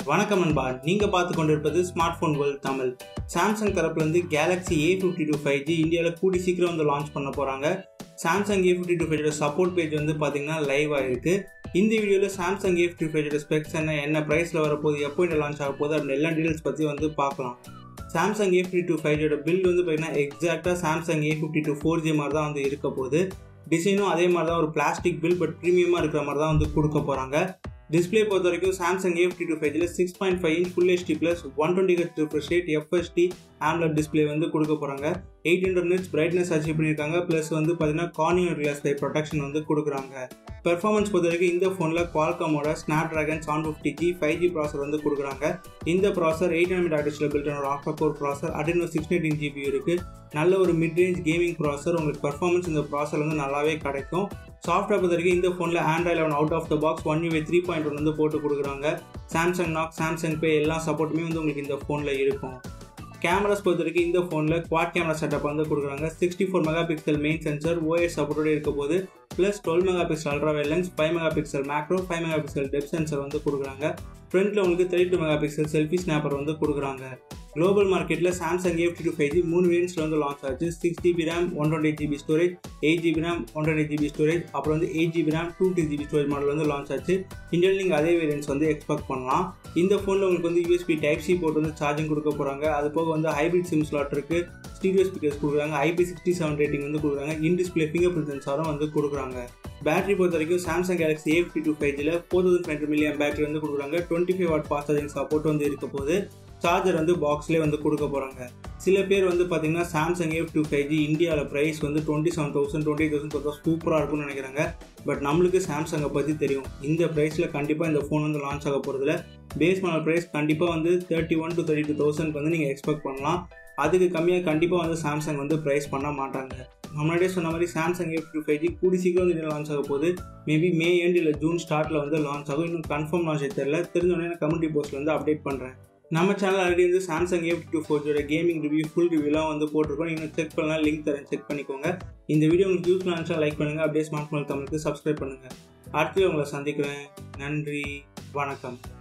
வணக்கம் நண்பா நீங்கள் பார்த்து கொண்டிருப்பது smartphone world Tamil Samsung தரப்புலேருந்து Galaxy A fifty two five G இந்தியாவில் கூடி சீக்கிரம் வந்து லான்ச் பண்ண போகிறாங்க Samsung A fifty two five support page வந்து பார்த்தீங்கன்னா லைவ் ஆயிருக்கு இந்த வீடியோவில் Samsung A fifty five specs என்ன என்ன ப்ரைஸில் வரப்போகுது எப்போ இந்த லான்ச் ஆக போகுது அப்படி எல்லா டீடைல்ஸ் பற்றி வந்து பார்க்கலாம் Samsung A fifty two five ஜியோட பில் வந்து பார்த்தீங்கன்னா எக்ஸாக்டாக Samsung A fifty two four G மாதிரி தான் வந்து இருக்க போகுது டிசைனும் அதே மாதிரி தான் ஒரு பிளாஸ்டிக் பில் பட் ப்ரீமியமாக இருக்கிற மாதிரி தான் வந்து கொடுக்க போகிறாங்க டிஸ்பிளே பொறுத்த வரைக்கும் சாம்சங் ஏ ஃபிஃப்டி டூ ஃபைவ்ல six point five inch full HD plus one twenty H refresh rate FSD AMOLED display வந்து கொடுக்க போகிறாங்க eight hundred nits brightness achieve பண்ணியிருக்காங்க ப்ளஸ் வந்து பார்த்தீங்கன்னா கார்னியர் கிளாஸ் பை ப்ரொடெக்ஷன் வந்து கொடுக்குறாங்க பெர்ஃபார்மன்ஸ் பொறுத்த வரைக்கும் இந்த ஃபோனில் குவால்காமோட Snapdragon seven fifty G five G processor வந்து கொடுக்குறாங்க இந்த ப்ராசர் எயிட் ஹண்ட்ரட் ஆர்டிஸ்டில் பில்டான ஒரு ஆக்டா கோர் ப்ராசர் அடினோ சிக்ஸ் எயிட்டின் ஜிபி இருக்குது நல்ல ஒரு மிட் ரேஞ்ச் கேமிங் ப்ராசர் உங்களுக்கு பர்ஃபார்மன்ஸ் இந்த ப்ராசர் வந்து நல்லாவே கிடைக்கும் சாஃப்ட்வேர் பொறுத்த வரைக்கும் இந்த ஃபோனில் Android eleven out of the box one U three point one வந்து போட்டு கொடுக்குறாங்க சாம்சங் நாக் சாம்சங் பே எல்லா சப்போர்ட்டுமே வந்து உங்களுக்கு இந்த ஃபோனில் இருக்கும் கேமராஸ் பொறுத்த வரைக்கும் இந்த ஃபோனில் குவாட் கேமரா செட்டப் வந்து கொடுக்குறாங்க sixty four megapixel main sensor OS சப்போர்ட்டோட இருக்க போது plus twelve megapixel ultra lens five megapixel macro five megapixel depth sensor வந்து கொடுக்குறாங்க ஃப்ரண்ட்டில் உங்களுக்கு thirty two megapixel selfie snapper வந்து கொடுக்குறாங்க குளோபல் மார்க்கெட்டில் Samsung A two five G மூணு வேரியன்ஸில் வந்து லான்ச் ஆச்சு six GB RAM one twenty GB storage eight GB RAM one twenty GB storage அப்புறம் வந்து eight GB RAM two two GB storage model வந்து லான்ச் ஆச்சு இந்தியாவில் நீங்கள் அதே வேரியன்ஸ் வந்து எக்ஸ்பெக்ட் பண்ணலாம் இந்த ஃபோனில் உங்களுக்கு வந்து யூஎஸ்பி டைப் சி போட்டு வந்து சார்ஜிங் கொடுக்க போகிறாங்க அது போக வந்து ஹைப்ரிட் சிம் ஸ்லாட் இருக்குது ஸ்டீரியோ ஸ்பீக்கர்ஸ் கொடுக்குறாங்க ஐபி சிக்ஸ்டி செவன் ரேட்டிங் வந்து கொடுக்குறாங்க இன் டிஸ்பிளே ஃபிங்கர் பிரிண்ட் சென்சாரும் வந்து கொடுக்குறாங்க பேட்டரி பொறுத்த வரைக்கும் Samsung Galaxy A fifty two five ஜியில் four thousand five milliamp battery வந்து கொடுக்குறாங்க twenty five watt fast charging support வந்து இருக்க போது சார்ஜர் வந்து பாக்ஸ்லேயே வந்து கொடுக்க போகிறாங்க சில பேர் வந்து பார்த்தீங்கன்னா Samsung A two five G இந்தியாவில் ப்ரைஸ் வந்து twenty seven thousand twenty thousand கொடுத்தா சூப்பராக இருக்கும்னு நினைக்கிறாங்க பட் நம்மளுக்கு சாம்சங்கை பற்றி தெரியும் இந்த ப்ரைஸில் கண்டிப்பாக இந்த ஃபோன் வந்து லான்ச் ஆக போகிறதுல பேஸ் மாடல் ப்ரைஸ் கண்டிப்பாக வந்து thirty one to thirty two thousand வந்து நீங்கள் எக்ஸ்பெக்ட் பண்ணலாம் அதுக்கு கம்மியாக கண்டிப்பாக வந்து சாம்சங் வந்து ப்ரைஸ் பண்ண மாட்டாங்க முன்னாடியே சொன்ன மாதிரி Samsung A two five G கூடி சீக்கிரம் வந்து லான்ச் ஆக போகுது மேபி மே எண்ட் இல்லை ஜூன் ஸ்டார்ட்டில் வந்து லான்ச் ஆகும் இன்னும் கன்ஃபார்ம் லான்ச் தெரியல தெரிஞ்சோடனே நான் கம்யூனிட்டி போஸ்ட்டில் வந்து அப்டேட் பண்ணுறேன் நம்ம சேனல் ஆல்ரெடி வந்து சாம்சங் ஏ டூ ஃபோர்ஜோட கேமிங் ரிவ்யூ ஃபுல் ரிவ்யூலாம் வந்து போட்டிருக்கோம் இன்னும் செக் பண்ணலாம் லிங்க் தரேன் செக் பண்ணிக்கோங்க இந்த வீடியோ உங்களுக்கு யூஸ்ஃபுல் இருந்துச்சா லைக் பண்ணுங்கள் அப்படியே ஸ்மார்ட் ஃபோன் தமிழுக்கு சப்ஸ்கிரைப் பண்ணுங்கள் அடுத்து உங்களை சந்திக்கிறேன் நன்றி வணக்கம்